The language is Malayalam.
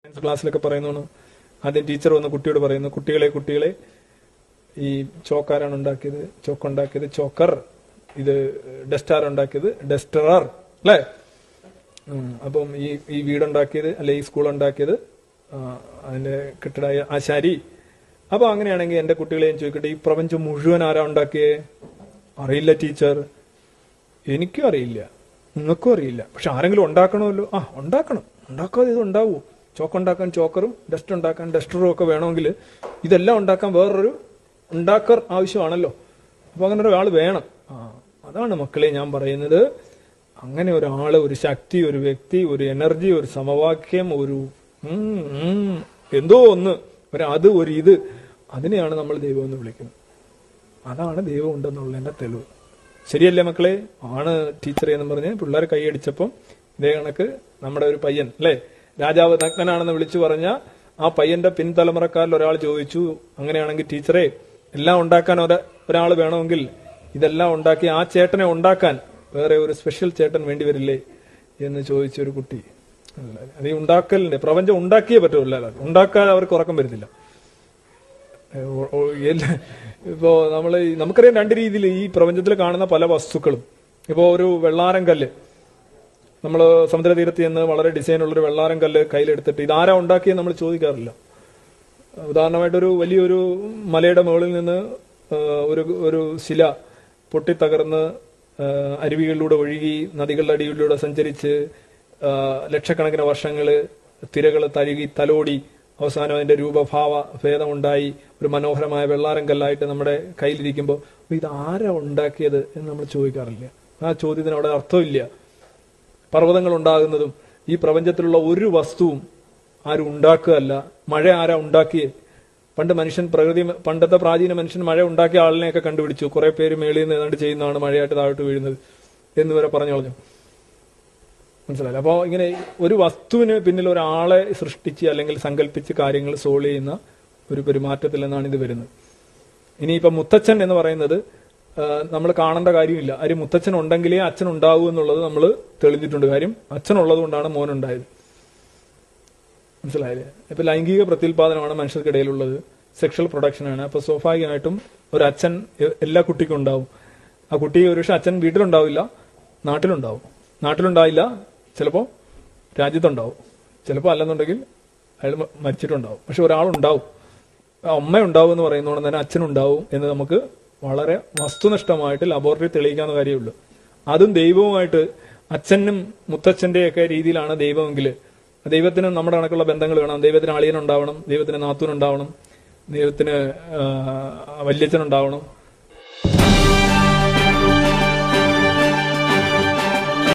സയൻസ് ക്ലാസ്സിലൊക്കെ പറയുന്നു ആദ്യം ടീച്ചർ വന്ന് കുട്ടിയോട് പറയുന്നു കുട്ടികളെ കുട്ടികളെ ഈ ചോക്കാരാണ് ഉണ്ടാക്കിയത് ചോക്ക് ഉണ്ടാക്കിയത് ചോക്കർ ഇത് ഡസ്റ്റാർ ഉണ്ടാക്കിയത് ഡസ്റ്ററർ അല്ലേ ഉം, അപ്പം ഈ ഈ വീടുണ്ടാക്കിയത് അല്ലെ ഈ സ്കൂൾ ഉണ്ടാക്കിയത് ആ, അതിന്റെ കെട്ടിട ആശാരി അപ്പൊ അങ്ങനെയാണെങ്കിൽ എന്റെ കുട്ടികളെ ഞാൻ ചോദിക്കട്ടെ ഈ പ്രപഞ്ചം മുഴുവൻ ആരാ ഉണ്ടാക്കിയേ അറിയില്ല ടീച്ചർ എനിക്കും അറിയില്ല നിങ്ങൾക്കും അറിയില്ല പക്ഷെ ആരെങ്കിലും ഉണ്ടാക്കണമല്ലോ ആ ഉണ്ടാക്കണം ഉണ്ടാക്കാതെ ഇത് ഉണ്ടാവൂ ചോക്ക് ഉണ്ടാക്കാൻ ചോക്കറും ഡസ്റ്റ് ഉണ്ടാക്കാൻ ഡസ്റ്ററും ഒക്കെ വേണമെങ്കിൽ ഇതെല്ലാം ഉണ്ടാക്കാൻ വേറൊരു ഉണ്ടാക്കർ ആവശ്യമാണല്ലോ അപ്പൊ അങ്ങനെ ഒരാൾ വേണം ആ അതാണ് മക്കളെ ഞാൻ പറയുന്നത് അങ്ങനെ ഒരാള് ഒരു ശക്തി ഒരു വ്യക്തി ഒരു എനർജി ഒരു സമവാക്യം ഒരു ഉം, ഉം, എന്തോ ഒന്ന് ഒരു അത് ഒരു ഇത് അതിനെയാണ് നമ്മൾ ദൈവം എന്ന് വിളിക്കുന്നത് അതാണ് ദൈവം ഉണ്ടെന്നുള്ളതിന്റെ തെളിവ് ശരിയല്ലേ മക്കളെ ആണ് ടീച്ചറെ എന്ന് പറഞ്ഞ് പിള്ളേർ കൈയടിച്ചപ്പം ഇതേ കണക്ക് നമ്മുടെ ഒരു പയ്യൻ അല്ലേ രാജാവ് നഗ്നനാണെന്ന് വിളിച്ചു പറഞ്ഞ ആ പയ്യന്റെ പിൻതലമുറക്കാരിൽ ഒരാൾ ചോദിച്ചു അങ്ങനെയാണെങ്കിൽ ടീച്ചറെ എല്ലാം ഉണ്ടാക്കാൻ ഒര- ഒരാൾ വേണമെങ്കിൽ ഇതെല്ലാം ഉണ്ടാക്കി ആ ചേട്ടനെ ഉണ്ടാക്കാൻ വേറെ ഒരു സ്പെഷ്യൽ ചേട്ടൻ വേണ്ടി വരില്ലേ എന്ന് ചോദിച്ച ഒരു കുട്ടി അല്ല, അത് ഈ ഉണ്ടാക്കലിന്റെ പ്രപഞ്ചം ഉണ്ടാക്കിയേ പറ്റുള്ളൂ ഉണ്ടാക്കാൻ അവർക്ക് ഉറക്കം വരുന്നില്ല ഓ- ഓ- എല്ലാ- ഇപ്പോ നമ്മൾ നമുക്കറിയാം രണ്ട് രീതിയിൽ ഈ പ്രപഞ്ചത്തിൽ കാണുന്ന പല വസ്തുക്കളും ഇപ്പോ ഒരു വെള്ളാരം കല്ല് നമ്മൾ സമുദ്രതീരത്ത് ചെന്ന് വളരെ ഡിസൈൻ ഉള്ളൊരു വെള്ളാരം കല്ല് കയ്യിലെടുത്തിട്ട് ഇതാരാ ഉണ്ടാക്കിയെന്ന് നമ്മൾ ചോദിക്കാറില്ല ഉദാഹരണമായിട്ടൊരു വലിയൊരു മലയുടെ മുകളിൽ നിന്ന് ആ, ഒരു ഒരു ശില പൊട്ടിത്തകർന്ന് ആ, അരുവികളിലൂടെ ഒഴുകി നദികളുടെ അടിയിലൂടെ സഞ്ചരിച്ച് ആ, ലക്ഷക്കണക്കിന് വർഷങ്ങള് തിരകൾ തഴുകി തലോടി അവസാനം അതിന്റെ രൂപഭാവ ഭേദമുണ്ടായി ഒരു മനോഹരമായ വെള്ളാരം കല്ലായിട്ട് നമ്മുടെ കയ്യിലിരിക്കുമ്പോൾ "അപ്പൊ ഇത് ആരാ ഉണ്ടാക്കിയത് എന്ന് നമ്മൾ ചോദിക്കാറില്ല ആ ചോദ്യത്തിന് അവിടെ അർത്ഥമില്ല പർവ്വതങ്ങൾ ഉണ്ടാകുന്നതും ഈ പ്രപഞ്ചത്തിലുള്ള ഒരു വസ്തുവും ആരും ഉണ്ടാക്കുകയല്ല മഴ ആരാ ഉണ്ടാക്കിയേ പണ്ട് മനുഷ്യൻ പ്രകൃതി പണ്ടത്തെ പ്രാചീന മനുഷ്യൻ മഴ ഉണ്ടാക്കിയ ആളിനെയൊക്കെ കണ്ടുപിടിച്ചു കുറെ പേര് മേളിൽ നിന്ന് ഏതാണ്ട് ചെയ്യുന്നതാണ് മഴയായിട്ട് താഴോട്ട് വീഴുന്നത് എന്ന് വരെ പറഞ്ഞു കളഞ്ഞു മനസ്സിലായില്ല അപ്പോൾ ഇങ്ങനെ ഒരു വസ്തുവിന് പിന്നിൽ ഒരാളെ സൃഷ്ടിച്ച് അല്ലെങ്കിൽ സങ്കല്പിച്ച് കാര്യങ്ങൾ സോൾവ് ചെയ്യുന്ന ഒരു പെരുമാറ്റത്തിൽ നിന്നാണ് ഇത് വരുന്നത് ഇനിയിപ്പം മുത്തച്ഛൻ എന്ന് പറയുന്നത് നമ്മൾ കാണേണ്ട കാര്യമില്ല ഒരു മുത്തച്ഛൻ ഉണ്ടെങ്കിലേ അച്ഛൻ ഉണ്ടാവൂ എന്നുള്ളത് നമ്മൾ തെളിഞ്ഞിട്ടുണ്ട് കാര്യം അച്ഛൻ ഉള്ളത് കൊണ്ടാണ് മോൻ ഉണ്ടായത് മനസ്സിലായില്ലേ ഇപ്പൊ ലൈംഗിക പ്രത്യുൽപാദനമാണ് മനുഷ്യർക്കിടയിലുള്ളത് സെക്ഷൽ പ്രൊഡക്ഷനാണ് അപ്പൊ സ്വാഭാവികമായിട്ടും ഒരു അച്ഛൻ എ- എല്ലാ കുട്ടിക്കും ഉണ്ടാവും ആ കുട്ടി ഒരു പക്ഷെ അച്ഛൻ വീട്ടിലുണ്ടാവില്ല നാട്ടിലുണ്ടാവും നാട്ടിലുണ്ടാവില്ല ചിലപ്പോൾ രാജ്യത്തുണ്ടാവും ചിലപ്പോൾ അല്ലെന്നുണ്ടെങ്കിൽ അയാൾ മ- മരിച്ചിട്ടുണ്ടാവും പക്ഷെ ഒരാളുണ്ടാവും ആ അമ്മ ഉണ്ടാവും എന്ന് പറയുന്നതുകൊണ്ട് തന്നെ അച്ഛനുണ്ടാവും എന്ന് നമുക്ക് വളരെ വസ്തുനിഷ്ഠമായിട്ട് ലബോറട്ടറി തെളിയിക്കാവുന്ന കാര്യമുള്ളൂ അതും ദൈവവുമായിട്ട് അച്ഛനും മുത്തച്ഛന്റെയൊക്കെ രീതിയിലാണ് ദൈവമെങ്കിൽ ദൈവത്തിന് നമ്മുടെ കണക്കുള്ള ബന്ധങ്ങൾ വേണം ദൈവത്തിന് അളിയനുണ്ടാവണം ദൈവത്തിന് നാത്തൂനുണ്ടാവണം ദൈവത്തിന് ആ, വല്യച്ഛനുണ്ടാവണം